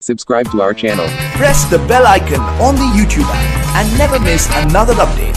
Subscribe to our channel. press the bell icon on the YouTube app and never miss another update.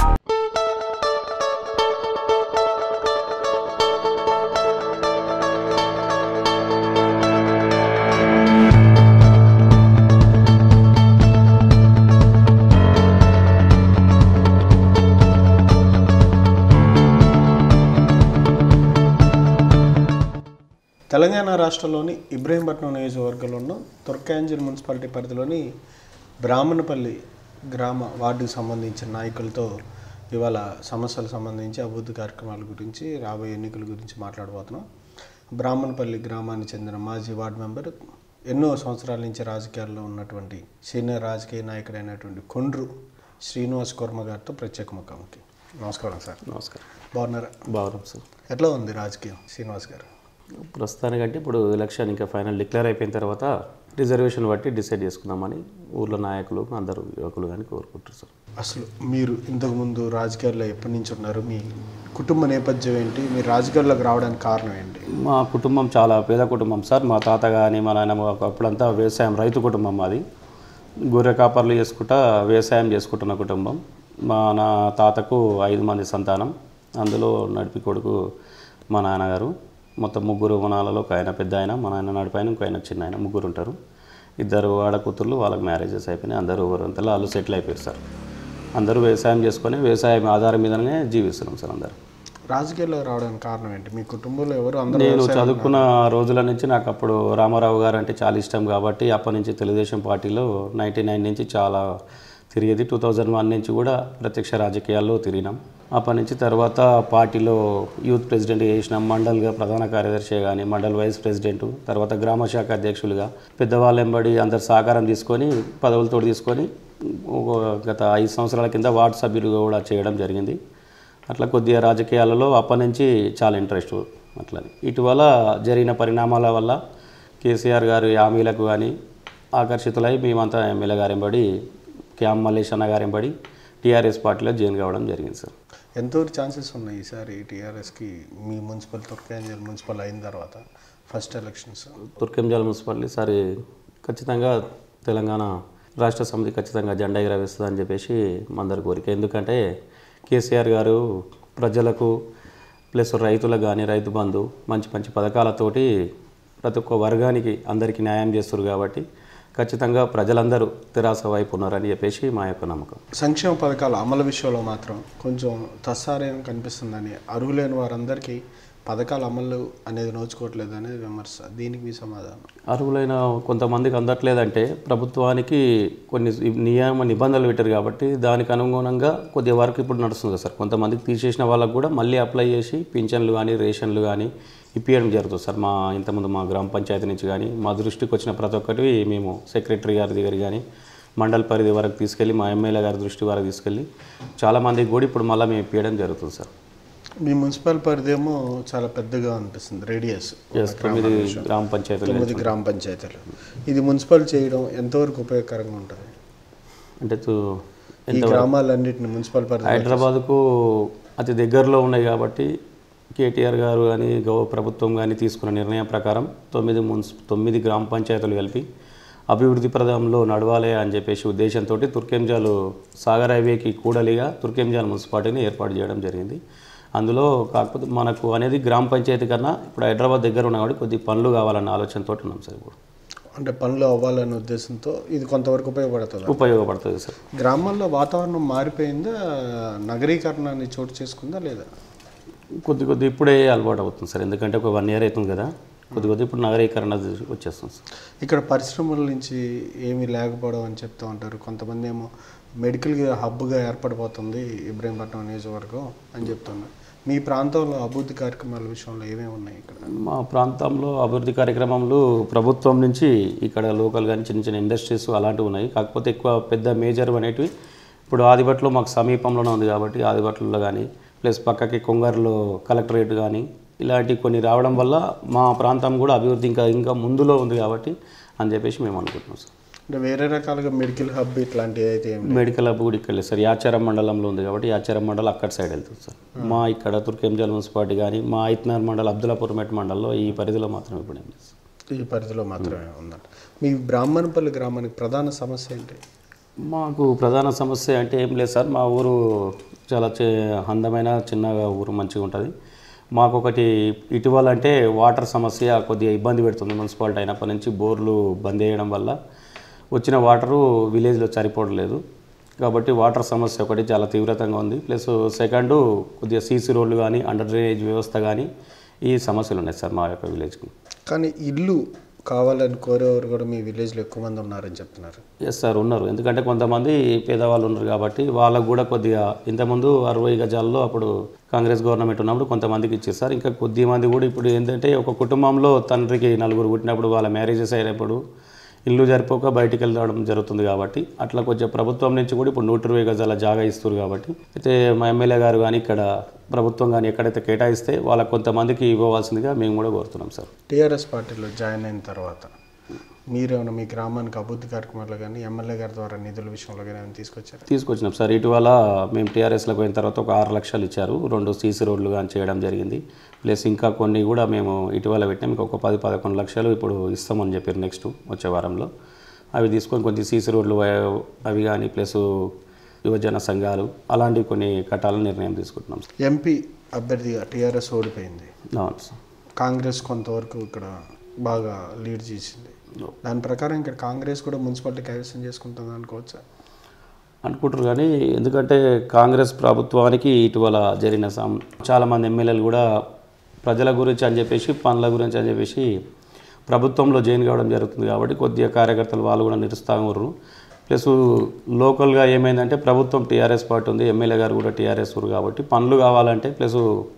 Telangana రాష్ట్రంలోని ఇబ్రహీంపట్నం నియోజకవర్గంలో ఉన్న తుర్కాంజల్ municipality పరిధిలోని బ్రాహ్మణపల్లి గ్రామ వార్డుకు సంబంధించిన నాయకులతో ఇవాళ సమస్యలకు సంబంధించి అభివృద్ధి కార్యక్రమాల గురించి రాబోయే ఎన్నికల గురించి మాట్లాడబోతున్నాం బ్రాహ్మణపల్లి గ్రామానికి చెందిన మాజీ వార్డు మెంబర్ ఎన్నో సంవత్సరాల నుంచి రాజకీయాల్లో ఉన్నటువంటి సీనియర్ రాజకీయ నాయకుడైనటువంటి కొండ్రు శ్రీనివాస్ కుర్మ గారితో ప్రత్యేక ముఖాముఖి నమస్కారం సార్ నమస్కారం బాగున్నారా బాగున్నాం సార్ ఎట్లా ఉంది రాజకీయం శ్రీనివాస్ గారు ప్రస్తుతానికంటే ఇప్పుడు ఎలక్షన్ ఇంకా ఫైనల్ డిక్లేర్ అయిపోయిన తర్వాత రిజర్వేషన్ బట్టి డిసైడ్ చేసుకుందామని ఊర్లో నాయకులు అందరూ యువకులు కానీ కోరుకుంటారు సార్ అసలు మీరు ఇంతకుముందు రాజకీయాల్లో ఎప్పటి నుంచి ఉన్నారు మీ కుటుంబ నేపథ్యం ఏంటి మీరు రాజకీయాల్లోకి రావడానికి కారణం ఏంటి మా కుటుంబం చాలా పేద కుటుంబం సార్ మా తాత కానీ మా నాయనమ్మ అప్పుడంతా వ్యవసాయం రైతు కుటుంబం మాది గొర్రె కాపర్లు చేసుకుంటా వ్యవసాయం చేసుకుంటున్న కుటుంబం మా నా తాతకు ఐదు మంది సంతానం అందులో నడిపి కొడుకు మా నాన్నగారు మొత్తం ముగ్గురు వనాలలో ఒక ఆయన పెద్ద ఆయన మా నాయన నడిపాయన ఇంకో ఆయన చిన్న ఆయన ముగ్గురు ఉంటారు ఇద్దరు ఆడ కూతుర్లు వాళ్ళకి మ్యారేజెస్ అయిపోయినాయి అందరూ ఊరంతలో వాళ్ళు సెటిల్ అయిపోయారు సార్ అందరూ వ్యవసాయం చేసుకొని వ్యవసాయం ఆధారం మీదనే జీవిస్తున్నాం సార్ అందరూ రాజకీయాల్లోకి రావడానికి కారణం ఏంటి మీ కుటుంబంలో ఎవరు అందరూ నేను చదువుకున్న రోజుల నుంచి నాకు అప్పుడు రామారావు గారు అంటే చాలా ఇష్టం కాబట్టి అప్పటి నుంచి తెలుగుదేశం పార్టీలో నైంటీ నైన్ నుంచి చాలా తిరిగేది టూ థౌజండ్ వన్ నుంచి కూడా ప్రత్యక్ష రాజకీయాల్లో తిరిగినాం అప్పటి నుంచి తర్వాత పార్టీలో యూత్ ప్రెసిడెంట్ చేసినాం మండల్గా ప్రధాన కార్యదర్శి కానీ మండల్ వైస్ ప్రెసిడెంట్ తర్వాత గ్రామ శాఖ అధ్యక్షులుగా పెద్దవాళ్ళ వెంబడి అందరు సహకారం తీసుకొని పదవులతో తీసుకొని ఒక గత ఐదు సంవత్సరాల కింద వార్డు సభ్యులుగా కూడా చేయడం జరిగింది అట్లా కొద్దిగా రాజకీయాలలో అప్పటి నుంచి చాలా ఇంట్రెస్ట్ అట్లా ఇటీవల జరిగిన పరిణామాల వల్ల కేసీఆర్ గారి హామీలకు కానీ ఆకర్షితులై మేమంతా ఎమ్మెల్యే గారెంబడి క్యామ్ మల్లేష్ అన్న గారెంబడి టీఆర్ఎస్ పార్టీలో జాయిన్ కావడం జరిగింది సార్ ఎంతవరకు ఛాన్సెస్ ఉన్నాయి ఈసారి టీఆర్ఎస్కి మీ మున్సిపల్ తుర్కాంజల్ మున్సిపల్ అయిన తర్వాత ఫస్ట్ ఎలక్షన్స్ తుర్కెంజాల మున్సిపాలిటీ సరే ఖచ్చితంగా తెలంగాణ రాష్ట్ర సమితి ఖచ్చితంగా జెండా ఎగరవేస్తుంది అని చెప్పేసి మందరి కోరిక ఎందుకంటే కేసీఆర్ గారు ప్రజలకు ప్లస్ రైతులకు కానీ రైతు బంధు మంచి మంచి పథకాలతోటి ప్రతి ఒక్క వర్గానికి అందరికీ న్యాయం చేస్తారు కాబట్టి ఖచ్చితంగా ప్రజలందరూ తెరాస వైపు ఉన్నారని చెప్పేసి మా యొక్క నమ్మకం సంక్షేమ పథకాల అమలు విషయంలో మాత్రం కొంచెం తస్సారేం కనిపిస్తుందని అర్హులైన వారందరికీ పథకాల అమలు అనేది నోచుకోవట్లేదు అనేది విమర్శ దీనికి మీ సమాధానం అర్హులైన కొంతమందికి అందట్లేదంటే ప్రభుత్వానికి కొన్ని నియమ నిబంధనలు పెట్టారు కాబట్టి దానికి అనుగుణంగా కొద్ది వరకు ఇప్పుడు నడుస్తుంది కదా సార్ కొంతమందికి తీసేసిన వాళ్ళకు కూడా మళ్ళీ అప్లై చేసి పింఛన్లు కానీ రేషన్లు కానీ ఇప్పించడం జరుగుతుంది సార్ మా ఇంతకుముందు మా గ్రామ పంచాయతీ నుంచి కానీ మా దృష్టికి వచ్చిన ప్రతి ఒక్కటి మేము సెక్రటరీ గారి దగ్గర కానీ మండల పరిధి వరకు తీసుకెళ్ళి మా ఎమ్మెల్యే గారి దృష్టి వరకు తీసుకెళ్ళి చాలామందికి కూడా ఇప్పుడు మళ్ళీ మేము ఇప్పించడం జరుగుతుంది సార్ మీ మున్సిపల్ పరిధి ఏమో చాలా పెద్దగా అనిపిస్తుంది రేడియస్ ఎస్ తొమ్మిది గ్రామ పంచాయతీలు తొమ్మిది గ్రామ పంచాయతీలు ఇది మున్సిపల్ చేయడం ఎంతవరకు ఉపయోగకరంగా ఉంటుంది అంటే తు- ఈ గ్రామాలన్నింటిని మున్సిపల్ పరిధి హైదరాబాద్కు అతి దగ్గరలో ఉన్నాయి కాబట్టి కేటీఆర్ గారు కానీ గౌ ప్రభుత్వం కానీ తీసుకున్న నిర్ణయం ప్రకారం తొమ్మిది మున్సి తొమ్మిది గ్రామ పంచాయతీలు కలిపి అభివృద్ధి ప్రదంలో నడవాలి అని చెప్పేసి ఉద్దేశంతో తుర్కెంజాలు సాగర్ హైవేకి కూడలిగా తుర్కెంజాల్ మున్సిపాలిటీని ఏర్పాటు చేయడం జరిగింది అందులో కాకపోతే మనకు అనేది గ్రామ పంచాయతీ కన్నా ఇప్పుడు హైదరాబాద్ దగ్గర ఉన్న కాబట్టి కొద్ది పనులు కావాలన్న ఆలోచనతో ఉన్నాం సార్ ఇప్పుడు అంటే పనులు అవ్వాలనే ఉద్దేశంతో ఇది కొంతవరకు ఉపయోగపడుతుంది ఉపయోగపడుతుంది సార్ గ్రామాల్లో వాతావరణం మారిపోయిందా నగరీకరణ అనేది చోటు చేసుకుందా లేదా కొద్ది కొద్ది ఇప్పుడే అలవాటు అవుతుంది సార్ ఎందుకంటే ఒక వన్ ఇయర్ అవుతుంది కదా కొద్ది కొద్ది ఇప్పుడు నగరీకరణ వచ్చేస్తుంది సార్ ఇక్కడ పరిశ్రమల నుంచి ఏమీ లేకపోవడం అని చెప్తూ ఉంటారు కొంతమంది ఏమో మెడికల్ హబ్గా ఏర్పడిపోతుంది ఇబ్రహీంపట్నం నియోజకవర్గం అని చెప్తున్నారు మీ ప్రాంతంలో అభివృద్ధి కార్యక్రమాల విషయంలో ఏమేమి ఉన్నాయి ఇక్కడ మా ప్రాంతంలో అభివృద్ధి కార్యక్రమాలు ప్రభుత్వం నుంచి ఇక్కడ లోకల్ కానీ చిన్న చిన్న ఇండస్ట్రీస్ అలాంటివి ఉన్నాయి కాకపోతే ఎక్కువ పెద్ద మేజర్ అనేటివి ఇప్పుడు ఆదిబట్లో మాకు సమీపంలోనే ఉంది కాబట్టి ఆదిబట్లలో కానీ ప్లస్ పక్కకి కొంగర్లో కలెక్టరేట్ కానీ ఇలాంటి కొన్ని రావడం వల్ల మా ప్రాంతం కూడా అభివృద్ధి ఇంకా ఇంకా ముందులో ఉంది కాబట్టి అని చెప్పేసి మేము అనుకుంటున్నాం సార్ అంటే వేరే రకాలుగా మెడికల్ హబ్ ఇట్లాంటివి అయితే ఏం లేవు. మెడికల్ హబ్ కూడా ఇక్కడ లేదు సార్ యాచారం మండలంలో ఉంది కాబట్టి యాచారం మండలం అక్కడ సైడ్ వెళ్తుంది సార్ మా ఇక్కడ తుర్కెంజల్ మున్సిపాలిటీ కానీ మా ఐత్నార్ మండల్ అబ్దుల్లాపూర్ మెట్ మండలంలో ఈ పరిధిలో మాత్రం ఇప్పుడు ఏం లేదు సార్. ఈ పరిధిలో మాత్రమే ఉందంట మీ బ్రాహ్మణపల్లి గ్రామానికి ప్రధాన సమస్య ఏంటి మాకు ప్రధాన సమస్య అంటే ఏం లేదు సార్ మా ఊరు చాలా చి- అందమైన చిన్నగా ఊరు మంచిగా ఉంటుంది మాకు ఒకటి ఇటీవల అంటే వాటర్ సమస్య కొద్దిగా ఇబ్బంది పెడుతుంది మున్సిపాలిటీ అయినప్పటి నుంచి బోర్లు బంద్ చేయడం వల్ల వచ్చిన వాటరు విలేజ్లో సరిపోవడం లేదు కాబట్టి వాటర్ సమస్య ఒకటి చాలా తీవ్రతంగా ఉంది ప్లస్ సెకండ్ కొద్దిగా సీసీ రోడ్లు కానీ అండర్ డ్రైనేజ్ వ్యవస్థ కానీ ఈ సమస్యలు ఉన్నాయి సార్ మా యొక్క విలేజ్కి కానీ ఇల్లు కావాలని కోరేవారు కూడా మీ విలేజ్లో ఎక్కువ మంది ఉన్నారని చెప్తున్నారు ఎస్ సార్ ఉన్నారు ఎందుకంటే కొంతమంది పేదవాళ్ళు ఉన్నారు కాబట్టి వాళ్ళకు కూడా కొద్దిగా ఇంతకుముందు అరవై గజాల్లో అప్పుడు కాంగ్రెస్ గవర్నమెంట్ ఉన్నప్పుడు కొంతమందికి ఇచ్చారు సార్ ఇంకా కొద్ది మంది కూడా ఇప్పుడు ఏంటంటే ఒక కుటుంబంలో తండ్రికి నలుగురు పుట్టినప్పుడు వాళ్ళ మ్యారేజెస్ అయినప్పుడు ఇల్లు జరిపోక బయటికి వెళ్ళడం జరుగుతుంది కాబట్టి అట్లా కొంచెం ప్రభుత్వం నుంచి కూడా ఇప్పుడు నూట ఇరవై గజాల జాగా ఇస్తారు కాబట్టి అయితే మా ఎమ్మెల్యే గారు కానీ ఇక్కడ ప్రభుత్వం కానీ ఎక్కడైతే కేటాయిస్తే వాళ్ళకి కొంతమందికి ఇవ్వవలసిందిగా మేము కూడా కోరుతున్నాం సార్ టీఆర్ఎస్ పార్టీలో జాయిన్ అయిన తర్వాత మీరేమైనా మీ గ్రామానికి అభివృద్ధి కార్యక్రమాలు కానీ ఎమ్మెల్యే గారి ద్వారా నిధుల విషయంలో కానీ ఏమైనా తీసుకొచ్చారా తీసుకొచ్చినాం సార్ ఇటీవల మేము టీఆర్ఎస్లోకి పోయిన తర్వాత ఒక ఆరు లక్షలు ఇచ్చారు రెండు సీసీ రోడ్లు కానీ చేయడం జరిగింది ప్లస్ ఇంకా కొన్ని కూడా మేము ఇటీవల పెట్టినాం ఇంకొక పది పదకొండు లక్షలు ఇప్పుడు ఇస్తామని చెప్పారు నెక్స్ట్ వచ్చే వారంలో అవి తీసుకొని కొంచెం సీసీ రోడ్లు వా- అవి కానీ ప్లస్ యువజన సంఘాలు అలాంటివి కొన్ని కట్టాలని నిర్ణయం తీసుకుంటున్నాం సార్ ఎంపీ అభ్యర్థిగా టీఆర్ఎస్ ఓడిపోయింది అవును సార్ కాంగ్రెస్ కొంతవరకు ఇక్కడ బాగా లీడ్ చేసింది దాని ప్రకారం ఇక్కడ కాంగ్రెస్ కూడా మున్సిపాలిటీ కైవసం చేసుకుంటుంది అనుకోవచ్చా అనుకుంటారు కానీ ఎందుకంటే కాంగ్రెస్ ప్రభుత్వానికి ఇటీవల జరిగిన సం చాలామంది ఎమ్మెల్యేలు కూడా ప్రజల గురించి అని చెప్పేసి పనుల గురించి అని చెప్పేసి ప్రభుత్వంలో జాయిన్ కావడం జరుగుతుంది కాబట్టి కొద్దిగా కార్యకర్తలు వాళ్ళు కూడా నిరుత్సాహం ప్లస్ లోకల్గా ఏమైందంటే ప్రభుత్వం టీఆర్ఎస్ పార్టీ ఉంది ఎమ్మెల్యే గారు కూడా టీఆర్ఎస్ ఊరు కాబట్టి పనులు కావాలంటే ప్లస్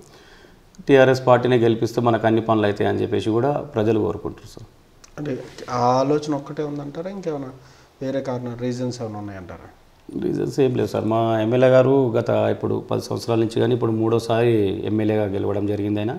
టీఆర్ఎస్ పార్టీనే గెలిపిస్తే మనకు అన్ని పనులు అవుతాయి అని చెప్పేసి కూడా ప్రజలు కోరుకుంటారు సార్ అంటే ఆ ఆలోచన ఒక్కటే ఉందంటారా ఇంకేమైనా వేరే కారణం రీజన్స్ ఏమైనా ఉన్నాయంటారా రీజన్స్ ఏం లేవు సార్ మా ఎమ్మెల్యే గారు గత ఇప్పుడు పది సంవత్సరాల నుంచి కానీ ఇప్పుడు మూడోసారి ఎమ్మెల్యేగా గెలవడం జరిగింది ఆయన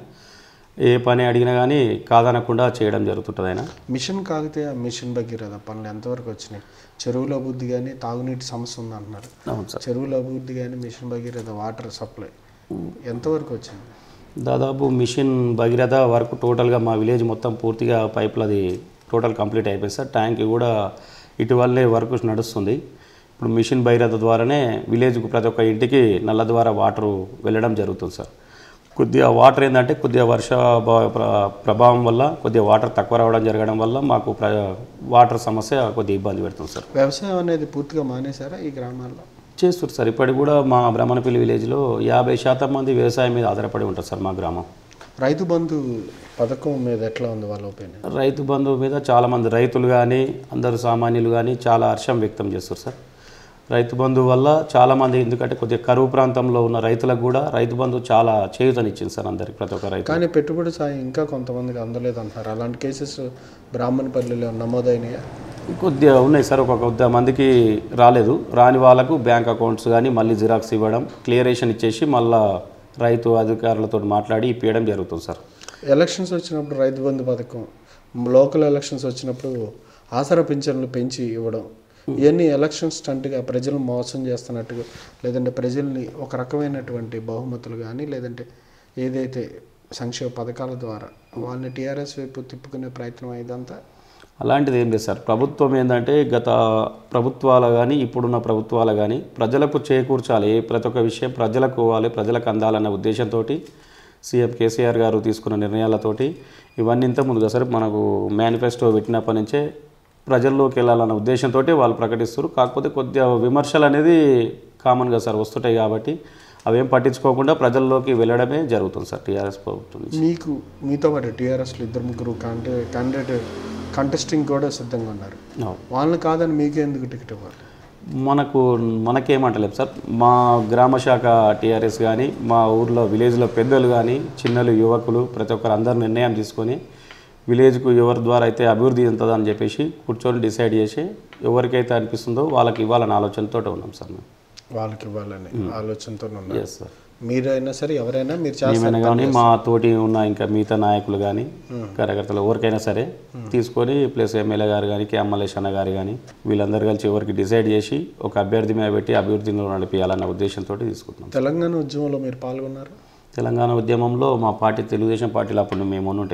ఏ పని అడిగినా కానీ కాదనకుండా చేయడం జరుగుతుంటుంది ఆయన మిషన్ కాగితే ఆ మిషన్ భగీరథ పనులు ఎంతవరకు వచ్చినాయి చెరువుల అభివృద్ధి కానీ తాగునీటి సమస్య ఉందంటున్నారు అవును సార్ చెరువుల అభివృద్ధి కానీ మిషన్ భగీరథ వాటర్ సప్లై ఎంతవరకు వచ్చింది దాదాపు మిషన్ భగీరథ వరకు టోటల్గా మా విలేజ్ మొత్తం పూర్తిగా పైపులు అది టోటల్ కంప్లీట్ అయిపోయింది సార్ ట్యాంక్ కూడా ఇటీవలనే వర్క్ నడుస్తుంది ఇప్పుడు మిషన్ భగీరథ ద్వారానే విలేజ్కు ప్రతి ఒక్క ఇంటికి నల్ల ద్వారా వాటర్ వెళ్ళడం జరుగుతుంది సార్ కొద్దిగా వాటర్ ఏంటంటే కొద్దిగా వర్ష భా- ప్ర- ప్రభావం వల్ల కొద్దిగా వాటర్ తక్కువ రావడం జరగడం వల్ల మాకు ప్ర వాటర్ సమస్య కొద్దిగా ఇబ్బంది పెడుతుంది సార్ వ్యవసాయం అనేది పూర్తిగా మానేశారా ఈ గ్రామాల్లో చేస్తారు సార్ ఇప్పటికి కూడా మా బ్రహ్మణపల్లి విలేజ్లో యాభై శాతం మంది వ్యవసాయం మీద ఆధారపడి ఉంటారు సార్ మా గ్రామం రైతు బంధు పథకం మీద ఎట్లా ఉంది వాళ్ళ ఒపీనియన్ రైతు బంధువు మీద చాలామంది రైతులు కానీ అందరు సామాన్యులు కానీ చాలా హర్షం వ్యక్తం చేస్తారు సార్ రైతు బంధువు వల్ల చాలామంది ఎందుకంటే కొద్దిగా కరువు ప్రాంతంలో ఉన్న రైతులకు కూడా రైతు బంధువు చాలా చేయూతనిచ్చింది సార్ అందరికి ప్రతి ఒక్క రైతు కానీ పెట్టుబడి సాయం ఇంకా కొంతమందికి అందలేదు అంటున్నారు అలాంటి కేసెస్ బ్రాహ్మణపల్లిలో నమోదైనయా కొద్దిగా ఉన్నాయి సార్ ఒక కొద్దిగా మందికి రాలేదు రాని వాళ్ళకు బ్యాంక్ అకౌంట్స్ కానీ మళ్ళీ జిరాక్స్ ఇవ్వడం క్లియరేషన్ ఇచ్చేసి మళ్ళా రైతు అధికారులతో మాట్లాడి ఇప్పించడం జరుగుతుంది సార్ ఎలక్షన్స్ వచ్చినప్పుడు రైతు బంధు పథకం లోకల్ ఎలక్షన్స్ వచ్చినప్పుడు ఆసరా పింఛన్లు పెంచి ఇవ్వడం ఇవన్నీ ఎలక్షన్ స్టంట్గా ప్రజలను మోసం చేస్తున్నట్టుగా లేదంటే ప్రజల్ని ఒక రకమైనటువంటి బహుమతులు కానీ లేదంటే ఏదైతే సంక్షేమ పథకాల ద్వారా వాళ్ళని టీఆర్ఎస్ వైపు తిప్పుకునే ప్రయత్నం ఇదంతా అలాంటిది ఏం లేదు సార్ ప్రభుత్వం ఏంటంటే గత ప్రభుత్వాలు కానీ ఇప్పుడున్న ప్రభుత్వాలు కానీ ప్రజలకు చేకూర్చాలి ఏ ప్రతి ఒక్క విషయం ప్రజలకు పోవాలి ప్రజలకు అందాలన్న ఉద్దేశంతో సీఎం కేసీఆర్ గారు తీసుకున్న నిర్ణయాలతోటి ఇవన్నీ ఇంత ముందుగా సరే మనకు మేనిఫెస్టో పెట్టినప్పటి నుంచే ప్రజల్లోకి వెళ్ళాలన్న ఉద్దేశంతో వాళ్ళు ప్రకటిస్తారు కాకపోతే కొద్దిగా విమర్శలు అనేది కామన్గా సార్ వస్తుంటాయి కాబట్టి అవేం పట్టించుకోకుండా ప్రజల్లోకి వెళ్ళడమే జరుగుతుంది సార్ టీఆర్ఎస్ ప్రభుత్వం నుంచి మీకు మీతో పాటు టీఆర్ఎస్లో ఇద్దరు ముగ్గురు కాంటే క్యాండిడేట్ కంటెస్టింగ్ కూడా సిద్ధంగా ఉన్నారు అవును. వాళ్ళని కాదని మీకే ఎందుకు టికెట్ ఇవ్వాలి మనకు మనకేమంటలేదు సార్ మా గ్రామ శాఖ టీఆర్ఎస్ కానీ మా ఊర్లో విలేజ్లో పెద్దలు కానీ చిన్నలు యువకులు ప్రతి ఒక్కరు అందరు నిర్ణయం తీసుకొని విలేజ్కు ఎవరి ద్వారా అయితే అభివృద్ధి చెందుతుందో అని చెప్పేసి కూర్చొని డిసైడ్ చేసి ఎవరికైతే అనిపిస్తుందో వాళ్ళకి ఇవ్వాలనే ఆలోచనతో ఉన్నాం సార్ మేము వాళ్ళకి ఇవ్వాలని ఆలోచనతో ఉన్నారు ఎస్ సార్ మీరైనా సరే ఎవరైనా మీరు చేస్తారు మేమైనా కానీ మా తోటి ఉన్న ఇంకా మిగతా నాయకులు కానీ కార్యకర్తలు ఎవరికైనా సరే తీసుకొని ప్లస్ ఎమ్మెల్యే గారు కానీ కే అమ్మలేష్ అన్న గారు కానీ వీళ్ళందరూ కలిసి ఎవరికి డిసైడ్ చేసి ఒక అభ్యర్థి మీద పెట్టి అభివృద్ధిలో నడిపించాలన్న ఉద్దేశంతో తీసుకుంటున్నాం తెలంగాణ ఉద్యమంలో మీరు పాల్గొన్నారు తెలంగాణ ఉద్యమంలో మా పార్టీ తెలుగుదేశం పార్టీలో అప్పుడు మేము ఉంటేమి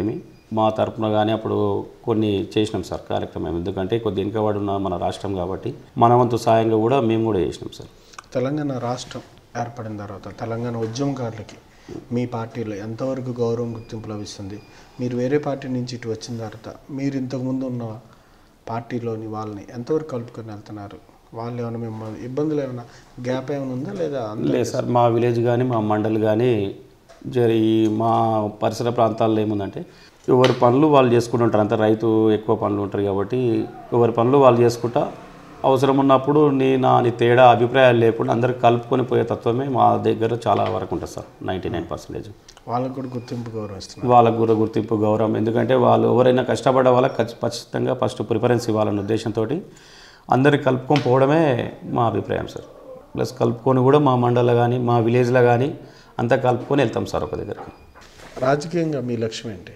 మా తరపున కానీ అప్పుడు కొన్ని చేసినాం సార్ కార్యక్రమం ఎందుకంటే కొద్ది వెనుకబడి ఉన్న మన రాష్ట్రం కాబట్టి మన వంతు సాయంగా కూడా మేము కూడా చేసినాం సార్ తెలంగాణ రాష్ట్రం ఏర్పడిన తర్వాత తెలంగాణ ఉద్యమకారులకి మీ పార్టీలో ఎంతవరకు గౌరవం గుర్తింపు లభిస్తుంది మీరు వేరే పార్టీ నుంచి ఇటు వచ్చిన తర్వాత మీరు ఇంతకుముందు ఉన్న పార్టీలోని వాళ్ళని ఎంతవరకు కలుపుకొని వెళ్తున్నారు వాళ్ళు ఏమైనా మిమ్మల్ని ఇబ్బందులు ఏమైనా గ్యాప్ ఏమైనా ఉందా లేదా లేదు సార్ మా విలేజ్ కానీ మా మండల్ కానీ జరి మా పరిసర ప్రాంతాల్లో ఏముందంటే ఎవరి పనులు వాళ్ళు చేసుకుంటూ ఉంటారు అంత రైతు ఎక్కువ పనులు ఉంటారు కాబట్టి ఎవరి పనులు వాళ్ళు చేసుకుంటా అవసరం ఉన్నప్పుడు నీ నా నీ తేడా అభిప్రాయాలు లేకుండా అందరికి కలుపుకొని పోయే తత్వమే మా దగ్గర చాలా వరకు ఉంటుంది సార్ నైంటీ నైన్ పర్సెంటేజ్ వాళ్ళకు కూడా గుర్తింపు గౌరవం ఇస్తున్నారు వాళ్ళకు కూడా గుర్తింపు గౌరవం ఎందుకంటే వాళ్ళు ఎవరైనా కష్టపడ్డ వాళ్ళకి ఖచ్చి- ఖచ్చితంగా ఫస్ట్ ప్రిఫరెన్స్ ఇవ్వాలన్న ఉద్దేశంతో అందరికి కలుపుకొని పోవడమే మా అభిప్రాయం సార్ ప్లస్ కలుపుకొని కూడా మా మండలం కానీ మా విలేజ్లో కానీ అంతా కలుపుకొని వెళ్తాం సార్ ఒక దగ్గరికి రాజకీయంగా మీ లక్ష్యం ఏంటి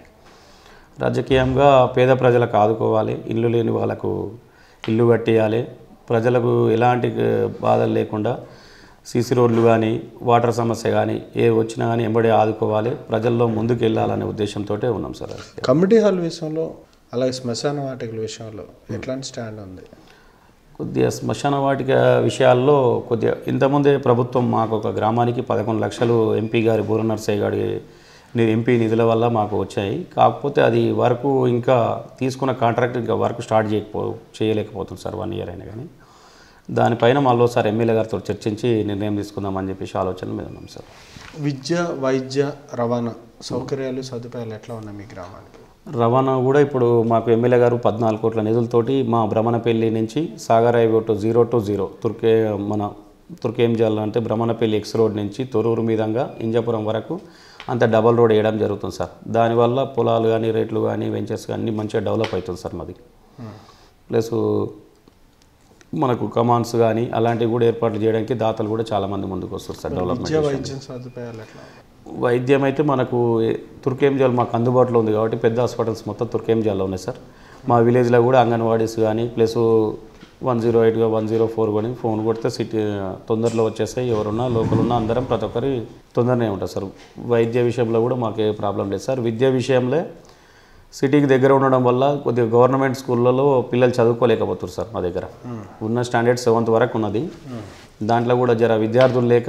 రాజకీయంగా పేద ప్రజలకు ఆదుకోవాలి ఇల్లు లేని వాళ్ళకు ఇల్లు కట్టేయాలి ప్రజలకు ఎలాంటి ఆ, బాధలు లేకుండా సీసీ రోడ్లు కానీ వాటర్ సమస్య కానీ ఏ వచ్చినా కానీ ఎంబడే ఆదుకోవాలి ప్రజల్లో ముందుకు వెళ్ళాలనే ఉద్దేశంతో ఉన్నాం సార్ రాజకీయం. కమిటీ హాల్ విషయంలో అలాగే శ్మశాన వాటికల విషయంలో ఎట్లాంటి స్టాండ్ ఉంది కొద్దిగా శ్మశాన వాటిక విషయాల్లో కొద్దిగా ఇంతకుముందే ప్రభుత్వం మాకు ఒక గ్రామానికి పదకొండు లక్షలు ఎంపీ గారి బూర నర్సయ్య గారి ని- ఎంపీ నిధుల వల్ల మాకు వచ్చాయి కాకపోతే అది వరకు ఇంకా తీసుకున్న కాంట్రాక్ట్ ఇంకా వర్క్ స్టార్ట్ చేయకపో చేయలేకపోతుంది సార్ వన్ ఇయర్ అయినా కానీ దానిపైన మళ్ళీ సార్ ఎమ్మెల్యే గారితో చర్చించి నిర్ణయం తీసుకుందామని చెప్పేసి ఆలోచన మీద ఉన్నాం సార్ విద్య వైద్య రవాణా సౌకర్యాలు సదుపాయాలు ఎట్లా ఉన్నాయి మీ గ్రామానికి రవాణా కూడా ఇప్పుడు మాకు ఎమ్మెల్యే గారు పద్నాలుగు కోట్ల నిధులతోటి మా భ్రమణపల్లి నుంచి Sagar highway two zero two zero తుర్కే మన తుర్కేంజల్ అంటే భ్రమణపల్లి ఎక్స్ రోడ్ నుంచి తొరూరు మీదంగా ఇంజాపురం వరకు అంత డబల్ రోడ్ వేయడం జరుగుతుంది సార్ దానివల్ల పొలాలు కానీ రేట్లు కానీ వెంచర్స్ కానీ అన్నీ మంచిగా డెవలప్ అవుతుంది సార్ మాది ప్లస్ మనకు కమాండ్స్ కానీ అలాంటివి కూడా ఏర్పాట్లు చేయడానికి దాతలు కూడా చాలామంది ముందుకు వస్తారు సార్ డెవలప్మెంట్ విద్య వైద్యం సదుపాయాలు ఎట్లా ఉన్నాయి వైద్యం అయితే మనకు తుర్కేంజాల్ మాకు అందుబాటులో ఉంది కాబట్టి పెద్ద హాస్పిటల్స్ మొత్తం తుర్కేంజాల్లో ఉన్నాయి సార్ మా విలేజ్లో కూడా అంగన్వాడీస్ కానీ ప్లస్ వన్ జీరో ఎయిట్గా వన్ జీరో ఫోర్ కానీ ఫోన్ కొడితే సిటీ తొందరలో వచ్చేస్తాయి ఎవరున్నా లోకల్ ఉన్నా అందరం ప్రతి ఒక్కరి తొందరనే ఉంటుంది సార్ వైద్య విషయంలో కూడా మాకు ఏ ప్రాబ్లం లేదు సార్ విద్య విషయంలో సిటీకి దగ్గర ఉండడం వల్ల కొద్దిగా గవర్నమెంట్ స్కూళ్ళలో పిల్లలు చదువుకోలేకపోతున్నారు సార్ మా దగ్గర ఉన్న స్టాండర్డ్ సెవెంత్ వరకు ఉన్నది దాంట్లో కూడా జర విద్యార్థులు లేక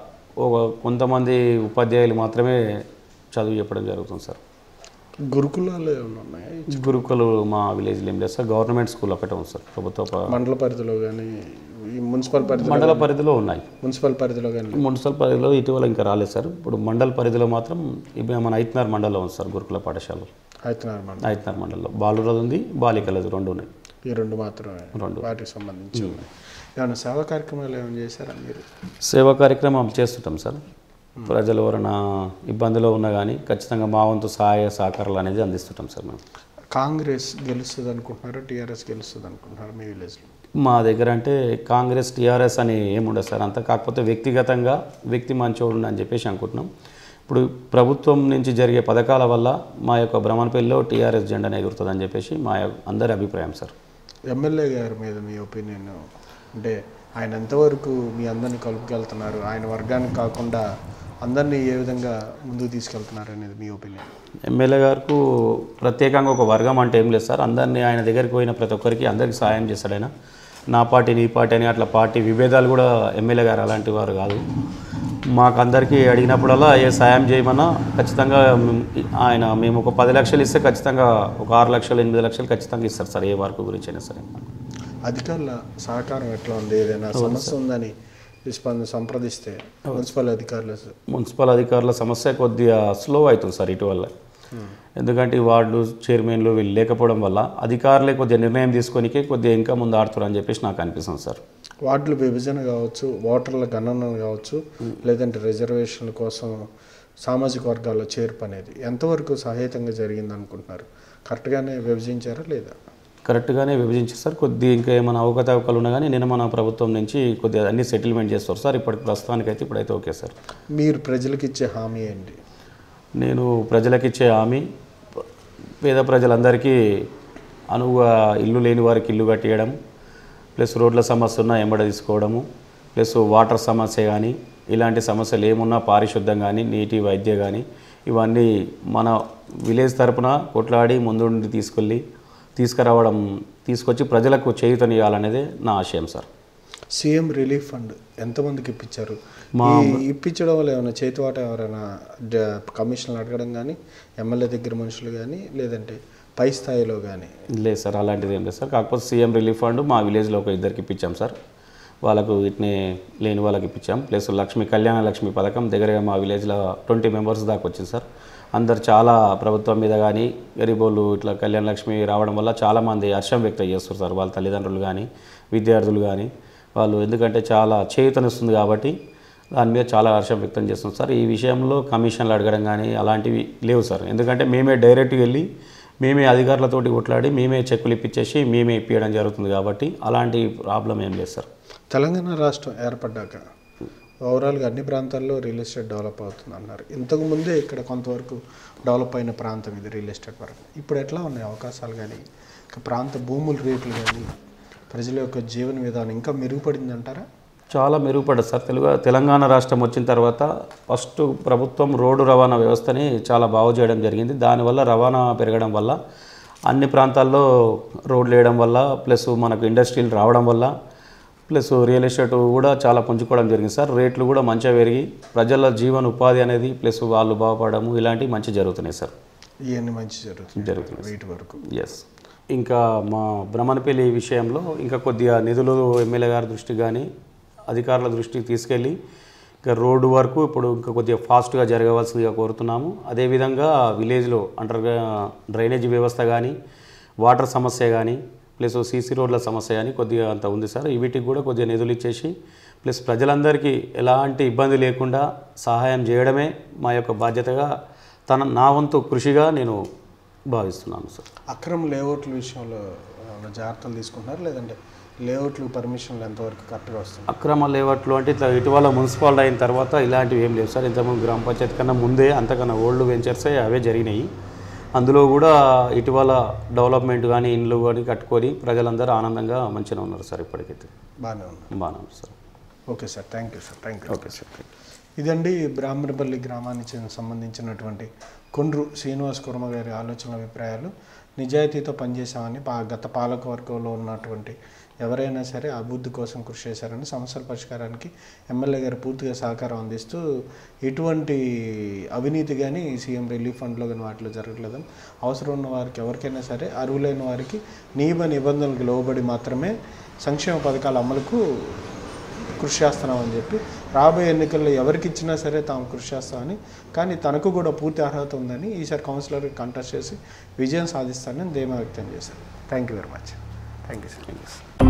ఒక కొంతమంది ఉపాధ్యాయులు మాత్రమే చదువు చెప్పడం జరుగుతుంది సార్ గురుకులాలు ఏమైనా ఉన్నాయి గురుకులు మా విలేజ్లో ఏం లేదు సార్ గవర్నమెంట్ స్కూల్ ఒకటే ఉంది సార్ ప్రభుత్వ ప- మండల పరిధిలో కానీ ఈ మున్సిపల్ పరిధిలో మండల పరిధిలో ఉన్నాయి మున్సిపల్ పరిధిలో కానీ మున్సిపల్ పరిధిలో ఇటీవల ఇంకా రాలేదు సార్ ఇప్పుడు మండల పరిధిలో మాత్రం ఇప్పుడు మన ఐత్నార్ మండలంలో ఉంది సార్ గురుకుల పాఠశాల అవుతున్నారు మండలం ఐత్నార్ మండలంలో బాలురది ఉంది బాలికలది రెండు ఉన్నాయి ఈ రెండు మాత్రమే రెండు. వాటికి సంబంధించి ఉన్నాయి ఏమైనా సేవా కార్యక్రమాలు ఏమైనా చేశారా మీరు సేవా కార్యక్రమం చేస్తుంటాం సార్ ప్రజలు ఎవరైనా ఇబ్బందిలో ఉన్నా కానీ ఖచ్చితంగా మా వంతు సహాయ సహకారాలు అనేది అందిస్తుంటాం సార్ మేము కాంగ్రెస్ గెలుస్తుంది అనుకుంటున్నారా టీఆర్ఎస్ గెలుస్తుంది అనుకుంటున్నారా మీ విలేజ్లో మా దగ్గర అంటే కాంగ్రెస్ టీఆర్ఎస్ అని ఏముండదు సార్ అంతా కాకపోతే వ్యక్తిగతంగా వ్యక్తి మంచోడు అని చెప్పేసి అనుకుంటున్నాం ఇప్పుడు ప్రభుత్వం నుంచి జరిగే పథకాల వల్ల మా యొక్క భ్రమణపల్లిలో టీఆర్ఎస్ జెండాను ఎగురుతుందని చెప్పేసి మా యొక్క అందరి అభిప్రాయం సార్ ఎమ్మెల్యే గారి మీద మీ ఒపీనియన్ అంటే ఆయన ఎంతవరకు మీ అందరినీ కలుపుకెళ్తున్నారు ఆయన వర్గానికి కాకుండా అందరినీ ఏ విధంగా ముందుకు తీసుకెళ్తున్నారు అనేది మీ ఒపీనియన్ ఎమ్మెల్యే గారికి ప్రత్యేకంగా ఒక వర్గం అంటే ఏం లేదు సార్ అందరినీ ఆయన దగ్గరికి పోయిన ప్రతి ఒక్కరికి అందరికి సహాయం చేస్తాడు ఆయన నా పార్టీ నీ పార్టీ అని అట్లా పార్టీ విభేదాలు కూడా ఎమ్మెల్యే గారు అలాంటి వారు కాదు మాకు అందరికీ అడిగినప్పుడల్లా ఏ సాయం చేయమన్నా ఖచ్చితంగా మేము- ఆయన మేము ఒక పది లక్షలు ఇస్తే ఖచ్చితంగా ఒక ఆరు లక్షలు ఎనిమిది లక్షలు ఖచ్చితంగా ఇస్తారు సార్ ఏ వర్క్ గురించి అయినా సరే అధికారుల సహకారం ఎట్లా ఉంది ఏదైనా సమస్య ఉందని స్పంద సంప్రదిస్తే మున్సిపల్ అధికారులు మున్సిపల్ అధికారుల సమస్య కొద్దిగా స్లో అవుతుంది సార్ ఇటీవల ఎందుకంటే ఈ వార్డు చైర్మన్లు వీళ్ళు లేకపోవడం వల్ల అధికారులే కొద్దిగా నిర్ణయం తీసుకొనికే కొద్దిగా ఇంకా ముందు ఆడుతారు అని చెప్పేసి నాకు అనిపిస్తుంది సార్ వార్డుల విభజన కావచ్చు ఓటర్ల గణన కావచ్చు లేదంటే రిజర్వేషన్ల కోసం సామాజిక వర్గాల్లో చేర్పు అనేది ఎంతవరకు సహాయతంగా జరిగింది అనుకుంటున్నారు కరెక్ట్గానే విభజించారా లేదా కరెక్ట్గానే విభజించారు సార్ కొద్దిగా ఇంకా ఏమైనా అవకతవకలు ఉన్నా కానీ నేను మన ప్రభుత్వం నుంచి కొద్దిగా అన్ని సెటిల్మెంట్ చేస్తారు సార్ ఇప్పటి ప్రస్తుతానికైతే ఇప్పుడైతే ఓకే సార్ మీరు ప్రజలకు ఇచ్చే హామీ ఏంటి నేను ప్రజలకు ఇచ్చే హామీ పేద ప్రజలందరికీ అనువుగా ఇల్లు లేని వారికి ఇల్లు కట్టేయడం ప్లస్ రోడ్ల సమస్య ఉన్నా ఎంబడ తీసుకోవడము ప్లస్ వాటర్ సమస్య కానీ ఇలాంటి సమస్యలు ఏమున్నా పారిశుద్ధం కానీ నీటి వైద్య కానీ ఇవన్నీ మన విలేజ్ తరపున కొట్లాడి ముందుండి తీసుకెళ్ళి తీసుకురావడం తీసుకొచ్చి ప్రజలకు చేయుతనియాలనేదే నా ఆశయం సార్ సీఎం రిలీఫ్ ఫండ్ ఎంతమందికి ఇప్పించారు ఈ ఇప్పించడం వల్ల ఏమైనా చేతివాట ఎవరైనా డ- కమిషన్లు అడగడం కానీ ఎమ్మెల్యే దగ్గర మనుషులు కానీ లేదంటే పై స్థాయిలో కానీ లేదు సార్ అలాంటిది ఏం లేదు సార్ కాకపోతే సీఎం రిలీఫ్ ఫండ్ మా విలేజ్లో ఒక ఇద్దరికి ఇప్పించాం సార్ వాళ్ళకు వీటిని లేని వాళ్ళకి ఇప్పించాం ప్లస్ లక్ష్మి కళ్యాణ లక్ష్మి పథకం దగ్గరగా మా విలేజ్లో ట్వంటీ మెంబర్స్ దాకా వచ్చింది సార్ అందరు చాలా ప్రభుత్వం మీద కానీ గరీబోళ్ళు ఇట్లా కళ్యాణ లక్ష్మి రావడం వల్ల చాలామంది హర్షం వ్యక్తం చేస్తారు సార్ వాళ్ళ తల్లిదండ్రులు కానీ విద్యార్థులు కానీ వాళ్ళు ఎందుకంటే చాలా చేయుతనిస్తుంది కాబట్టి దాని మీద చాలా హర్షం వ్యక్తం చేస్తుంది సార్ ఈ విషయంలో కమిషన్లు అడగడం కానీ అలాంటివి లేవు సార్ ఎందుకంటే మేమే డైరెక్ట్గా వెళ్ళి మేమే అధికారులతోటి కొట్లాడి మేమే చెక్కులు ఇప్పించేసి మేమే ఇప్పించడం జరుగుతుంది కాబట్టి అలాంటి ప్రాబ్లం ఏం లేదు సార్ తెలంగాణ రాష్ట్రం ఏర్పడ్డాక ఓవరాల్గా అన్ని ప్రాంతాల్లో రియల్ ఎస్టేట్ డెవలప్ అవుతుంది అన్నారు ఇంతకు ముందే ఇక్కడ కొంతవరకు డెవలప్ అయిన ప్రాంతం ఇది రియల్ ఎస్టేట్ వరకు ఇప్పుడు ఎట్లా ఉన్నాయి అవకాశాలు కానీ ఇక ప్రాంత భూముల రేట్లు కానీ ప్రజల యొక్క జీవన విధానం ఇంకా మెరుగుపడింది అంటారా చాలా మెరుగుపడ్డది సార్ తెలుగు తెలంగాణ రాష్ట్రం వచ్చిన తర్వాత ఫస్ట్ ప్రభుత్వం రోడ్డు రవాణా వ్యవస్థని చాలా బాగు చేయడం జరిగింది దానివల్ల రవాణా పెరగడం వల్ల అన్ని ప్రాంతాల్లో రోడ్లు వేయడం వల్ల ప్లస్ మనకు ఇండస్ట్రీలు రావడం వల్ల ప్లస్ రియల్ ఎస్టేట్ కూడా చాలా పుంజుకోవడం జరిగింది సార్ రేట్లు కూడా మంచిగా పెరిగి ప్రజల జీవన ఉపాధి అనేది ప్లస్ వాళ్ళు బాగుపడము ఇలాంటివి మంచి జరుగుతున్నాయి సార్ ఇవన్నీ మంచి జరుగుతుంది జరుగుతున్నాయి వీటి వరకు ఎస్ ఇంకా మా బ్రహ్మణపల్లి విషయంలో ఇంకా కొద్దిగా నిధులు ఎమ్మెల్యే గారి దృష్టికి కానీ అధికారుల దృష్టికి తీసుకెళ్ళి ఇంకా రోడ్డు వరకు ఇప్పుడు ఇంకా కొద్దిగా ఫాస్ట్గా జరగవలసిందిగా కోరుతున్నాము అదేవిధంగా విలేజ్లో అండర్ డ్రైనేజ్ వ్యవస్థ కానీ వాటర్ సమస్య కానీ ప్లస్ సీసీ రోడ్ల సమస్య కానీ కొద్దిగా అంత ఉంది సార్ వీటికి కూడా కొద్దిగా నిధులు ఇచ్చేసి ప్లస్ ప్రజలందరికీ ఎలాంటి ఇబ్బంది లేకుండా సహాయం చేయడమే మా యొక్క బాధ్యతగా తన నా వంతు కృషిగా నేను భావిస్తున్నాను సార్ అక్రమ లేఅవుట్ల విషయంలో ఏమైనా జాగ్రత్తలు తీసుకుంటున్నారు లేదంటే లేఅవుట్లు పర్మిషన్లు ఎంతవరకు కరెక్ట్గా వస్తుంది అక్రమ లేవట్లు అంటే ఇట్లా ఇటీవల మున్సిపాలిటీ అయిన తర్వాత ఇలాంటివి ఏం లేవు సార్ ఇంతకుముందు గ్రామ పంచాయతీ కన్నా ముందే అంతకన్నా ఓల్డ్ వెంచర్సే అవే జరిగినాయి అందులో కూడా ఇటీవల డెవలప్మెంట్ కానీ ఇండ్లు కానీ కట్టుకొని ప్రజలందరూ ఆనందంగా మంచిగా ఉన్నారు సార్ ఇప్పటికైతే బాగానే ఉంది బాగానే ఉంది sir okay sir thank you sir thank you okay sir ఇదండి బ్రాహ్మణపల్లి గ్రామానికి చెందిన- సంబంధించినటువంటి కొండ్రు శ్రీనివాస్ కుర్మ గారి ఆలోచన అభిప్రాయాలు నిజాయితీతో పనిచేశామని పా గత పాలక వర్గంలో ఉన్నటువంటి ఎవరైనా సరే అభివృద్ధి కోసం కృషి చేశారని సమస్యల పరిష్కారానికి ఎమ్మెల్యే గారు పూర్తిగా సహకారం అందిస్తూ ఎటువంటి అవినీతి కానీ సీఎం రిలీఫ్ ఫండ్లో కానీ వాటిలో జరగట్లేదని అవసరం ఉన్న వారికి ఎవరికైనా సరే అర్హులైన వారికి నియమ నిబంధనలకు లోబడి మాత్రమే సంక్షేమ పథకాల అమలుకు కృషి చేస్తున్నామని చెప్పి రాబోయే ఎన్నికల్లో ఎవరికి ఇచ్చినా సరే తాము కృషి చేస్తామని కానీ తనకు కూడా పూర్తి అర్హత ఉందని ఈసారి కౌన్సిలర్ కంటెస్ట్ చేసి విజయం సాధిస్తానని ధీమా వ్యక్తం చేశారు thank you very much thank you sir